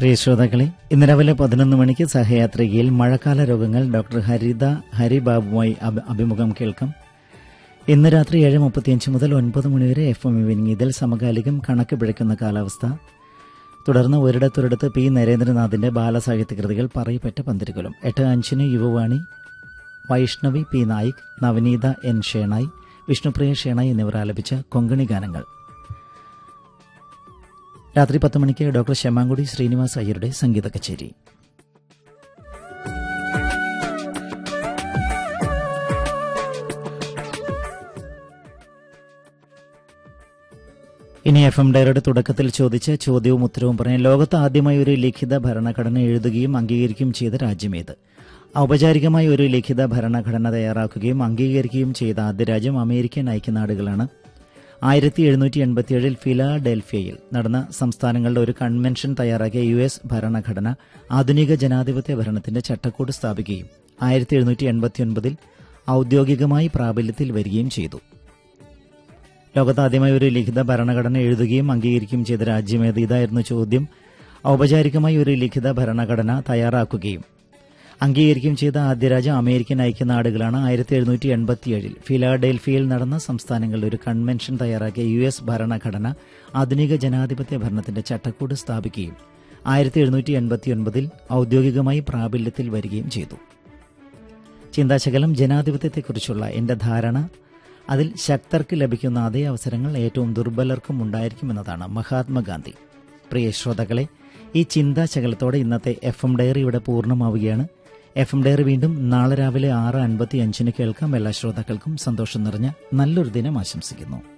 പ്രിയ ശ്രോതാക്കളെ ഇന്ന് രാവിലെ പതിനൊന്ന് മണിക്ക് സഹയാത്രികയിൽ മഴക്കാല രോഗങ്ങൾ ഡോക്ടർ ഹരിത ഹരിബാബുമായി അഭി- അഭിമുഖം കേൾക്കാം ഇന്ന് രാത്രി ഏഴ് മുപ്പത്തിയഞ്ച് മുതൽ ഒൻപത് മണിവരെ എഫ് എം ഇവനിങ് ഇതിൽ സമകാലികം കണക്ക് പിഴയ്ക്കുന്ന കാലാവസ്ഥ തുടർന്ന് ഒരിടത്തൊരിടത്ത് പി നരേന്ദ്രനാഥിന്റെ ബാലസാഹിത്യ കൃതികൾ പറയപ്പെട്ട പന്തിരുകലും എട്ട് അഞ്ചിന് യുവവാണി വൈഷ്ണവി പി നായിക് നവനീത എൻ ഷേണായി വിഷ്ണുപ്രിയ ഷേണായി എന്നിവർ ആലപിച്ച കൊങ്കണി ഗാനങ്ങൾ രാത്രി പത്ത് മണിക്ക് ഡോക്ടർ ശമാങ്കുടി ശ്രീനിവാസ് അയ്യരുടെ സംഗീത കച്ചേരി ഇനി എഫ് എം ഡയറുടെ തുടക്കത്തിൽ ചോദിച്ച ചോദ്യവും ഉത്തരവും പറയാൻ ലോകത്ത് ആദ്യമായി ഒരു ലിഖിത ഭരണഘടന എഴുതുകയും അംഗീകരിക്കുകയും ചെയ്ത രാജ്യമേത് ഔപചാരികമായി ഒരു ലിഖിത ഭരണഘടന തയ്യാറാക്കുകയും അംഗീകരിക്കുകയും ചെയ്ത ആദ്യ രാജ്യം അമേരിക്കൻ ഐക്യനാടുകളാണ് ആയിരത്തി എഴുന്നൂറ്റി എൺപത്തിയേഴിൽ ഫിലാഡൽഫിയയിൽ നടന്ന സംസ്ഥാനങ്ങളുടെ ഒരു കൺവെൻഷൻ തയ്യാറാക്കിയ യു എസ് ഭരണഘടന ആധുനിക ജനാധിപത്യ ഭരണത്തിന്റെ ചട്ടക്കൂട് സ്ഥാപിക്കുകയും ആയിരത്തി എഴുന്നൂറ്റി എൺപത്തിയൊൻപതിൽ ഔദ്യോഗികമായി പ്രാബല്യത്തിൽ വരികയും ചെയ്തു ലോകത്താദ്യമായി ഒരു ലിഖിത ഭരണഘടന എഴുതുകയും അംഗീകരിക്കുകയും ചെയ്ത രാജ്യമേത് ഇതായിരുന്നു ചോദ്യം ഔപചാരികമായി ഒരു ലിഖിത ഭരണഘടന തയ്യാറാക്കുകയും അംഗീകരിക്കുകയും ചെയ്ത ആദ്യ രാജ്യം അമേരിക്കൻ ഐക്യനാടുകളാണ് ആയിരത്തി എഴുന്നൂറ്റി എൺപത്തിയേഴിൽ ഫിലാഡൽഫിയയിൽ നടന്ന സംസ്ഥാനങ്ങളുടെ ഒരു കൺവെൻഷൻ തയ്യാറാക്കിയ യു എസ് ഭരണഘടന ആധുനിക ജനാധിപത്യ ഭരണത്തിന്റെ ചട്ടക്കൂട് സ്ഥാപിക്കുകയും ആയിരത്തി എഴുന്നൂറ്റി എൺപത്തിയൊൻപതിൽ ഔദ്യോഗികമായി പ്രാബല്യത്തിൽ വരികയും ചെയ്തു ചിന്താശകലം ജനാധിപത്യത്തെക്കുറിച്ചുള്ള എന്റെ ധാരണ അതിൽ ശക്തർക്ക് ലഭിക്കുന്ന അതേ അവസരങ്ങൾ ഏറ്റവും ദുർബലർക്കും ഉണ്ടായിരിക്കുമെന്നതാണ് മഹാത്മാഗാന്ധി പ്രിയ ശ്രോതാക്കളെ ഈ ചിന്താശകലത്തോടെ ഇന്നത്തെ എഫ് എം ഡയറി ഇവിടെ പൂർണ്ണമാവുകയാണ് എഫ് എം ഡയറി വീണ്ടും നാളെ രാവിലെ ആറ് അൻപത്തി അഞ്ചിന് കേൾക്കാം എല്ലാ ശ്രോതാക്കൾക്കും സന്തോഷം നിറഞ്ഞ നല്ലൊരു ദിനം ആശംസിക്കുന്നു